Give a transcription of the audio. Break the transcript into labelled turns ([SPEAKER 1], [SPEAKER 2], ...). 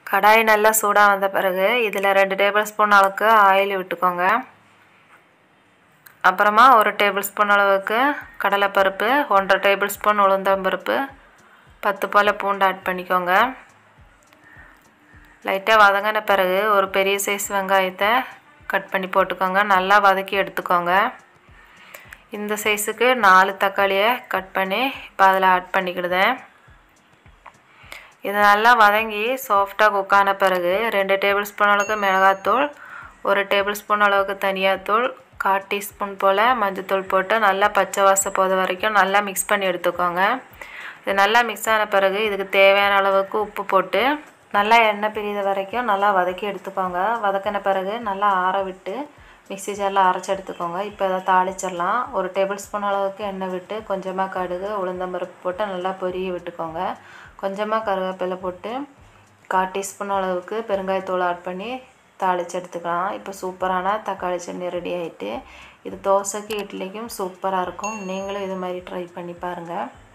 [SPEAKER 1] கடாய் நல்லா சூடாக வந்த பிறகு இதில் ரெண்டு டேபிள் ஸ்பூன் அளவுக்கு ஆயில் விட்டுக்கோங்க அப்புறமா ஒரு டேபிள் ஸ்பூன் அளவுக்கு கடலைப்பருப்பு ஒன்றரை டேபிள் ஸ்பூன் உளுந்தம்பருப்பு பத்து போல் பூண்டு ஆட் பண்ணிக்கோங்க லைட்டாக வதங்கின பிறகு ஒரு பெரிய சைஸ் வெங்காயத்தை கட் பண்ணி போட்டுக்கோங்க நல்லா வதக்கி எடுத்துக்கோங்க இந்த சைஸுக்கு நாலு தக்காளியை கட் பண்ணி இப்போ அதில் ஆட் பண்ணிக்கிடுதேன் இது நல்லா வதங்கி சாஃப்டாக குக்கான பிறகு ரெண்டு டேபிள் ஸ்பூன் அளவுக்கு மிளகாத்தூள் ஒரு டேபிள் ஸ்பூன் அளவுக்கு தனியாத்தூள் கால் டீஸ்பூன் போல் மஞ்சத்தூள் போட்டு நல்லா பச்சை வாசம் போத வரைக்கும் நல்லா மிக்ஸ் பண்ணி எடுத்துக்கோங்க இது நல்லா மிக்ஸ் ஆன பிறகு இதுக்கு தேவையான அளவுக்கு உப்பு போட்டு நல்லா எண்ணெய் பிரியுத வரைக்கும் நல்லா வதக்கி எடுத்துக்கோங்க வதக்கின பிறகு நல்லா ஆற விட்டு மிக்ஸி ஜாரில் அரைச்சி எடுத்துக்கோங்க இப்போ இதை தாளிச்சிடலாம் ஒரு டேபிள் ஸ்பூன் அளவுக்கு எண்ணெய் விட்டு கொஞ்சமாக கடுகு உளுந்தம்பருப்பு போட்டு நல்லா பொரிய விட்டுக்கோங்க கொஞ்சமாக கருவேப்பிலை போட்டு கால் டீஸ்பூன் அளவுக்கு பெருங்காயத்தூள் ஆட் பண்ணி தாளித்து எடுத்துக்கலாம் இப்போ சூப்பரான தக்காளி சட்னி ரெடி ஆகிட்டு இது தோசைக்கு இட்லிக்கும் சூப்பராக இருக்கும் நீங்களும் இது மாதிரி ட்ரை பண்ணி பாருங்கள்